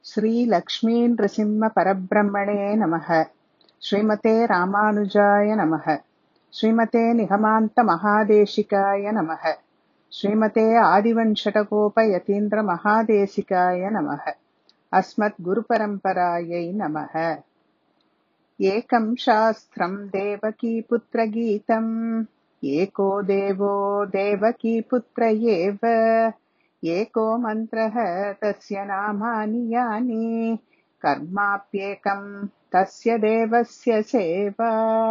श्रीलक्ष्मीनृसिंहपरब्रह्मणे नमः श्रीमते रामानुजाय नमः श्रीमते निगमान्तमहादेशिकाय नमः श्रीमते आदिवञ्शटकोपयतीन्द्रमहादेशिकाय नमः अस्मद्गुरुपरम्परायै नमः एकं शास्त्रम् देवकीपुत्रगीतम् एको देवो देवकीपुत्र एव एको मन्त्रः तस्य नामानि यानि कर्माप्येकम् तस्य தேவஸ்ய சேவா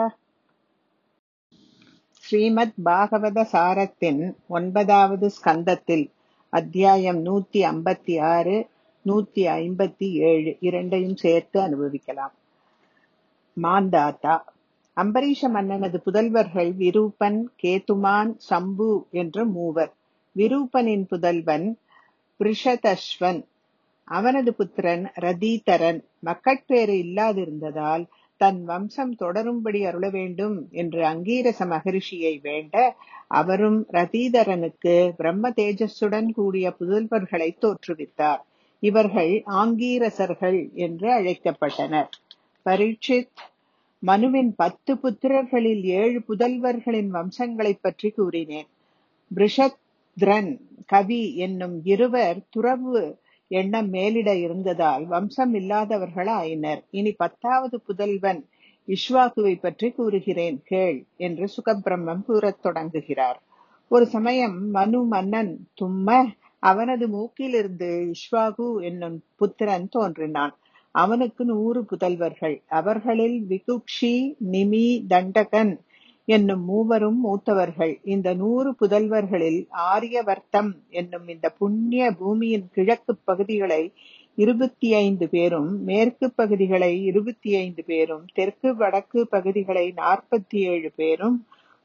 ஸ்ரீமத் பாகவத சாரத்தின் ஒன்பதாவது ஸ்கந்தத்தில் அத்தியாயம் நூத்தி ஐம்பத்தி ஆறு நூத்தி ஐம்பத்தி ஏழு இரண்டையும் சேர்த்து அனுபவிக்கலாம் மாந்தாத்தா அம்பரீஷ மன்னனது புதல்வர்கள் விரூபன் கேதுமான் சம்பு என்ற மூவர் விரூபனின் புதல்வன் பிருஷதஸ்வன் அவனது புத்திரன் ரதீதரன் மக்கட்பேறு இல்லாதிருந்ததால் தன் வம்சம் தொடரும்படி அருள வேண்டும் என்று அங்கீரச மகரிஷியை வேண்ட அவரும் ரதீதரனுக்கு பிரம்ம தேஜஸுடன் கூடிய புதல்வர்களை தோற்றுவித்தார் இவர்கள் ஆங்கீரசர்கள் என்று அழைக்கப்பட்டனர் பரீட்சித் மனுவின் பத்து புத்திரர்களில் ஏழு புதல்வர்களின் வம்சங்களைப் பற்றி கூறினேன் பிருஷத்ரன் கவி என்னும் இருவர் துறவு எண்ணம் மேலிட இருந்ததால் வம்சம் இல்லாதவர்கள் ஆயினர் இனி பத்தாவது புதல்வன் இஷ்வாகுவை பற்றி கூறுகிறேன் கேள் என்று சுகபிரம்மம் கூறத் தொடங்குகிறார் ஒரு சமயம் மனு மன்னன் தும்ம அவனது மூக்கிலிருந்து இஷ்வாகு என்னும் புத்திரன் தோன்றினான் அவனுக்கு நூறு புதல்வர்கள் அவர்களில் விகுக்ஷி நிமி தண்டகன் என்னும் மூவரும் மூத்தவர்கள் இந்த நூறு புதல்வர்களில் ஆரியவர்த்தம் என்னும் இந்த புண்ணிய பூமியின் கிழக்கு பகுதிகளை இருபத்தி ஐந்து பேரும் மேற்கு பகுதிகளை இருபத்தி ஐந்து பேரும் தெற்கு வடக்கு பகுதிகளை நாற்பத்தி ஏழு பேரும்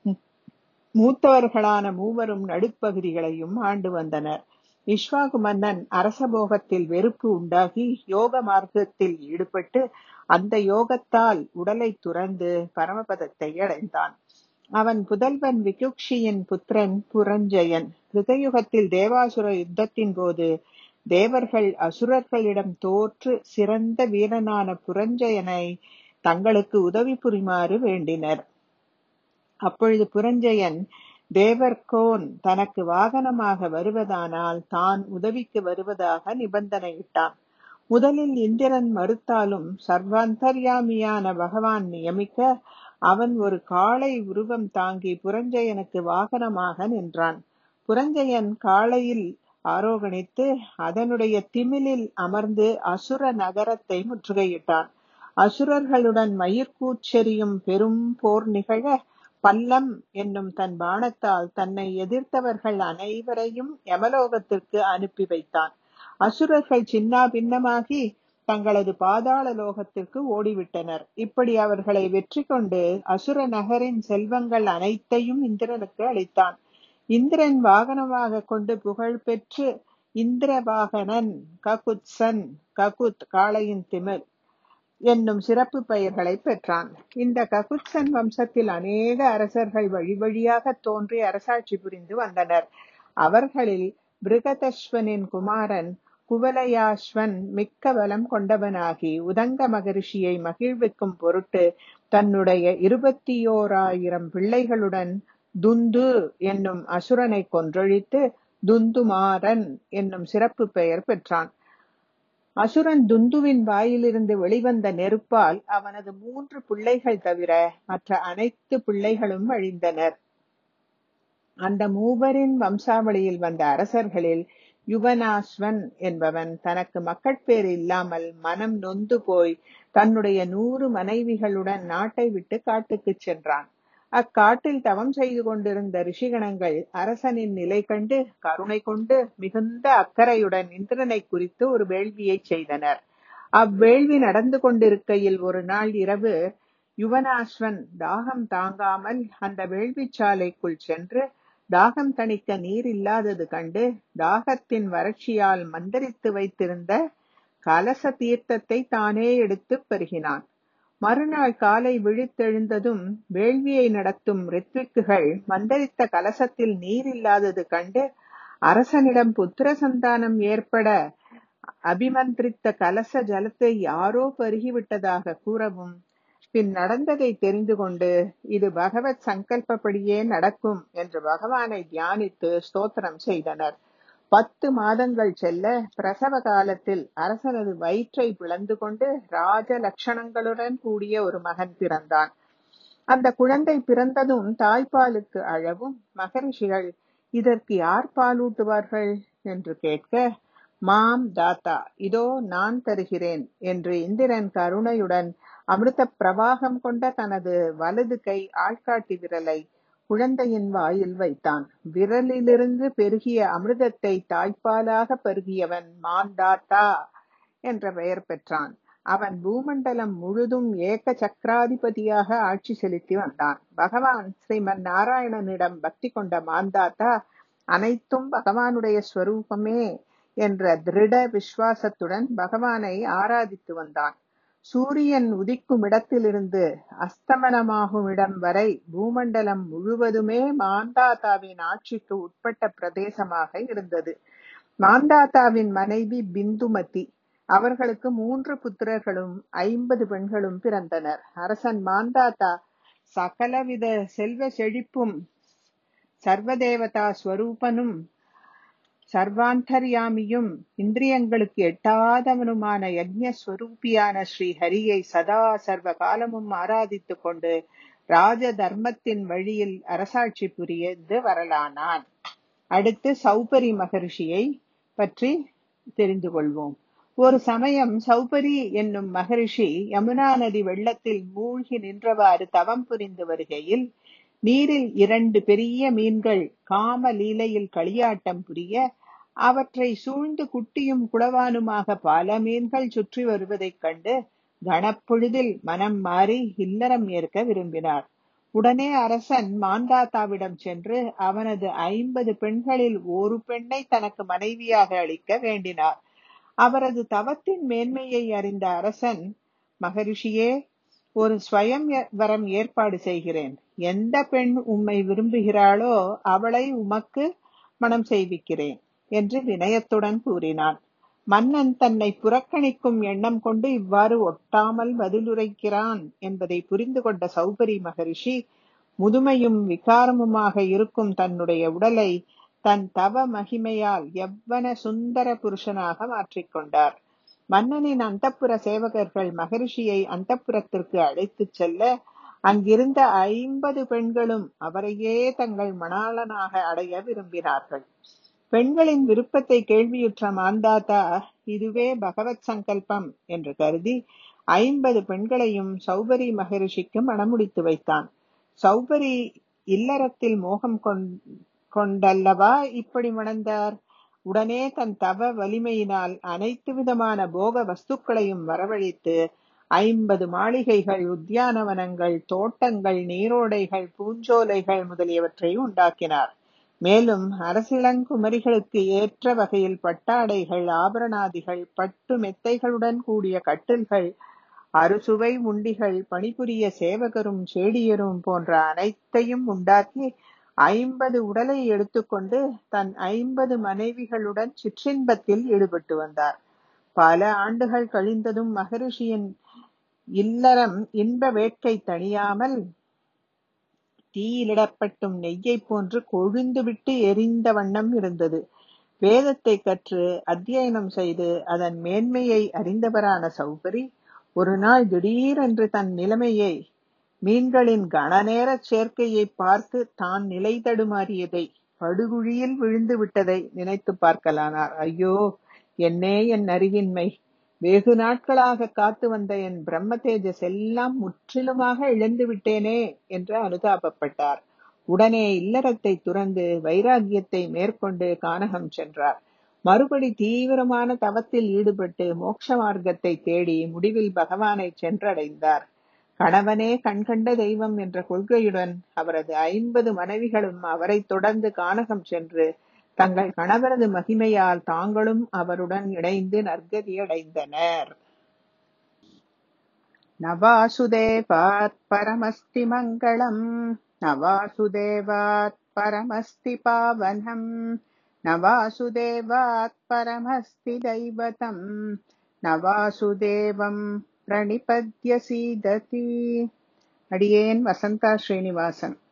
மூத்தவர்களான மூவரும் நடுப்பகுதிகளையும் ஆண்டு வந்தனர் இஷ்வாகு மன்னன் அரசபோகத்தில் வெறுப்பு உண்டாகி யோக மார்க்கத்தில் ஈடுபட்டு அந்த யோகத்தால் உடலை துறந்து பரமபதத்தை அடைந்தான் அவன் புதல்வன் விகுக்ஷியின் புத்திரன் புரஞ்சயன் கிருதயுகத்தில் தேவாசுர யுத்தத்தின் போது தேவர்கள் அசுரர்களிடம் தோற்று சிறந்த வீரனான புரஞ்சயனை தங்களுக்கு உதவி புரிமாறு வேண்டினர் அப்பொழுது புரஞ்சயன் தேவர்கோன் தனக்கு வாகனமாக வருவதானால் தான் உதவிக்கு வருவதாக நிபந்தனையிட்டான் முதலில் இந்திரன் மறுத்தாலும் சர்வாந்தர்யாமியான பகவான் நியமிக்க அவன் ஒரு காளை உருவம் தாங்கி புரஞ்சயனுக்கு வாகனமாக நின்றான் புரஞ்சயன் காளையில் ஆரோகணித்து அதனுடைய திமிலில் அமர்ந்து அசுர நகரத்தை முற்றுகையிட்டான் அசுரர்களுடன் மயிர்கூச்செறியும் பெரும் போர் நிகழ பல்லம் என்னும் தன் பானத்தால் தன்னை எதிர்த்தவர்கள் அனைவரையும் யமலோகத்திற்கு அனுப்பி வைத்தான் அசுரர்கள் சின்னா பின்னமாகி தங்களது பாதாள லோகத்திற்கு ஓடிவிட்டனர் இப்படி அவர்களை வெற்றி கொண்டு அசுர நகரின் செல்வங்கள் அனைத்தையும் இந்திரனுக்கு அளித்தான் இந்திரன் வாகனமாக கொண்டு புகழ் பெற்று இந்திரவாகனன் ககுத்சன் ககுத் காளையின் திமிர் என்னும் சிறப்பு பெயர்களை பெற்றான் இந்த ககுத்சன் வம்சத்தில் அநேக அரசர்கள் வழி வழியாக தோன்றி அரசாட்சி புரிந்து வந்தனர் அவர்களில் பிருகதஸ்வனின் குமாரன் குவலயாஸ்வன் மிக்க பலம் கொண்டவனாகி உதங்க மகரிஷியை மகிழ்விக்கும் பொருட்டு தன்னுடைய இருபத்தி ஓராயிரம் பிள்ளைகளுடன் துந்து என்னும் அசுரனை கொன்றொழித்து துந்துமாறன் என்னும் சிறப்பு பெயர் பெற்றான் அசுரன் துந்துவின் வாயிலிருந்து வெளிவந்த நெருப்பால் அவனது மூன்று பிள்ளைகள் தவிர மற்ற அனைத்து பிள்ளைகளும் அழிந்தனர் அந்த மூவரின் வம்சாவளியில் வந்த அரசர்களில் யுவனாஸ்வன் என்பவன் தனக்கு மக்கட்பேறு இல்லாமல் மனம் நொந்து போய் தன்னுடைய நூறு மனைவிகளுடன் நாட்டை விட்டு காட்டுக்கு சென்றான் அக்காட்டில் தவம் செய்து கொண்டிருந்த ரிஷிகணங்கள் அரசனின் நிலை கண்டு கருணை கொண்டு மிகுந்த அக்கறையுடன் இந்திரனை குறித்து ஒரு வேள்வியை செய்தனர் அவ்வேள்வி நடந்து கொண்டிருக்கையில் ஒரு நாள் இரவு யுவனாஸ்வன் தாகம் தாங்காமல் அந்த வேள்விச்சாலைக்குள் சென்று தாகம் தணிக்க நீர் இல்லாதது கண்டு தாகத்தின் வறட்சியால் மந்தரித்து வைத்திருந்த கலச தீர்த்தத்தை தானே எடுத்து பருகினான் மறுநாள் காலை விழித்தெழுந்ததும் வேள்வியை நடத்தும் ரித்விக்குகள் மந்தரித்த கலசத்தில் நீர் இல்லாதது கண்டு அரசனிடம் புத்திர சந்தானம் ஏற்பட அபிமந்திரித்த கலச ஜலத்தை யாரோ பருகிவிட்டதாக கூறவும் பின் நடந்ததை தெரிந்து கொண்டு இது பகவத் சங்கல்பப்படியே நடக்கும் என்று பகவானை தியானித்து ஸ்தோத்திரம் செய்தனர் பத்து மாதங்கள் செல்ல பிரசவ காலத்தில் அரசனது வயிற்றை பிளந்து கொண்டு ராஜ லட்சணங்களுடன் கூடிய ஒரு மகன் பிறந்தான் அந்த குழந்தை பிறந்ததும் தாய்ப்பாலுக்கு அழவும் மகரிஷிகள் இதற்கு யார் பாலூட்டுவார்கள் என்று கேட்க மாம் தாத்தா இதோ நான் தருகிறேன் என்று இந்திரன் கருணையுடன் அமிர்த பிரவாகம் கொண்ட தனது வலது கை ஆள்காட்டி விரலை குழந்தையின் வாயில் வைத்தான் விரலிலிருந்து பெருகிய அமிர்தத்தை தாய்ப்பாலாக பருகியவன் மாந்தாத்தா என்ற பெயர் பெற்றான் அவன் பூமண்டலம் முழுதும் ஏக சக்கராதிபதியாக ஆட்சி செலுத்தி வந்தான் பகவான் ஸ்ரீமன் நாராயணனிடம் பக்தி கொண்ட மாந்தாத்தா அனைத்தும் பகவானுடைய ஸ்வரூபமே என்ற திருட விசுவாசத்துடன் பகவானை ஆராதித்து வந்தான் சூரியன் உதிக்கும் இடத்திலிருந்து அஸ்தமனமாகும் இடம் வரை பூமண்டலம் முழுவதுமே மாந்தாத்தாவின் ஆட்சிக்கு உட்பட்ட பிரதேசமாக இருந்தது மாந்தாத்தாவின் மனைவி பிந்துமதி அவர்களுக்கு மூன்று புத்திரர்களும் ஐம்பது பெண்களும் பிறந்தனர் அரசன் மாந்தாத்தா சகலவித செல்வ செழிப்பும் சர்வதேவதா ஸ்வரூபனும் சர்வாந்தர்யாமியும் இந்திரியங்களுக்கு எட்டாதவனுமான யஜ்ஞஸ்வரூபியான ஸ்ரீ ஹரியை சதா சர்வ காலமும் ஆராதித்துக் கொண்டு ராஜ தர்மத்தின் வழியில் அரசாட்சி புரிந்து வரலானான் அடுத்து சௌபரி மகரிஷியை பற்றி தெரிந்து கொள்வோம் ஒரு சமயம் சௌபரி என்னும் மகரிஷி யமுனா நதி வெள்ளத்தில் மூழ்கி நின்றவாறு தவம் புரிந்து வருகையில் நீரில் இரண்டு பெரிய மீன்கள் காம லீலையில் களியாட்டம் புரிய அவற்றை சூழ்ந்து குட்டியும் குளவானுமாக பல மீன்கள் சுற்றி வருவதைக் கண்டு கணப்பொழுதில் மனம் மாறி இல்லறம் ஏற்க விரும்பினார் உடனே அரசன் மாந்தாத்தாவிடம் சென்று அவனது ஐம்பது பெண்களில் ஒரு பெண்ணை தனக்கு மனைவியாக அளிக்க வேண்டினார் அவரது தவத்தின் மேன்மையை அறிந்த அரசன் மகரிஷியே ஒரு ஸ்வயம் வரம் ஏற்பாடு செய்கிறேன் எந்த பெண் உம்மை விரும்புகிறாளோ அவளை உமக்கு மனம் செய்விக்கிறேன் என்று வினயத்துடன் கூறினான் மன்னன் தன்னை புறக்கணிக்கும் எண்ணம் கொண்டு இவ்வாறு ஒட்டாமல் பதிலுரைக்கிறான் என்பதை புரிந்து கொண்ட சௌபரி மகரிஷி முதுமையும் விகாரமுமாக இருக்கும் தன்னுடைய உடலை தன் தவ மகிமையால் எவ்வன சுந்தர புருஷனாக மாற்றிக்கொண்டார் மன்னனின் அந்தப்புற சேவகர்கள் மகரிஷியை அந்தப்புறத்திற்கு அழைத்துச் செல்ல அங்கிருந்த ஐம்பது பெண்களும் அவரையே தங்கள் மணாளனாக அடைய விரும்பினார்கள் பெண்களின் விருப்பத்தை கேள்வியுற்ற மாந்தாத்தா இதுவே பகவத் சங்கல்பம் என்று கருதி ஐம்பது பெண்களையும் சௌபரி மகரிஷிக்கு மணமுடித்து வைத்தான் சௌபரி இல்லறத்தில் மோகம் கொண்டல்லவா இப்படி மணந்தார் உடனே தன் தவ வலிமையினால் அனைத்து விதமான போக வஸ்துக்களையும் வரவழைத்து ஐம்பது மாளிகைகள் உத்தியானவனங்கள் தோட்டங்கள் நீரோடைகள் பூஞ்சோலைகள் முதலியவற்றை உண்டாக்கினார் மேலும் அரசிளங்குமரிகளுக்கு ஏற்ற வகையில் பட்டாடைகள் ஆபரணாதிகள் பட்டு மெத்தைகளுடன் கூடிய கட்டில்கள் அறுசுவை உண்டிகள் பணிபுரிய சேவகரும் செடியரும் போன்ற அனைத்தையும் உண்டாக்கி ஐம்பது உடலை எடுத்துக்கொண்டு தன் ஐம்பது மனைவிகளுடன் சிற்றின்பத்தில் ஈடுபட்டு வந்தார் பல ஆண்டுகள் கழிந்ததும் மகரிஷியின் இல்லறம் இன்ப வேட்கை தணியாமல் தீயிலிடப்பட்டும் நெய்யை போன்று கொழுந்துவிட்டு எரிந்த வண்ணம் இருந்தது வேதத்தை கற்று அத்தியனம் செய்து அதன் மேன்மையை அறிந்தவரான சௌகரி ஒரு நாள் திடீரென்று தன் நிலைமையை மீன்களின் கணநேர சேர்க்கையை பார்த்து தான் நிலை தடுமாறியதை படுகுழியில் விழுந்து விட்டதை நினைத்து பார்க்கலானார் ஐயோ என்னே என் அறிவின்மை வெகு நாட்களாக காத்து வந்த என் பிரம்ம தேஜஸ் எல்லாம் முற்றிலுமாக இழந்து விட்டேனே என்று அனுதாபப்பட்டார் உடனே இல்லறத்தை துறந்து வைராகியத்தை மேற்கொண்டு கானகம் சென்றார் மறுபடி தீவிரமான தவத்தில் ஈடுபட்டு மோட்ச மார்க்கத்தை தேடி முடிவில் பகவானை சென்றடைந்தார் கணவனே கண்கண்ட தெய்வம் என்ற கொள்கையுடன் அவரது ஐம்பது மனைவிகளும் அவரை தொடர்ந்து கானகம் சென்று தங்கள் கணவரது மகிமையால் தாங்களும் அவருடன் இணைந்து நற்கதியடைந்தனர் நவாசுதேவாத் பரமஸ்தி மங்களம் நவாசுதேவாத் பரமஸ்தி பாவனம் न वासुदेवात् परमस्ति दैवतम् न वासुदेवम् प्रणिपद्य सीदति அடியேன் வசந்தா ஸ்ரீனிவாசன்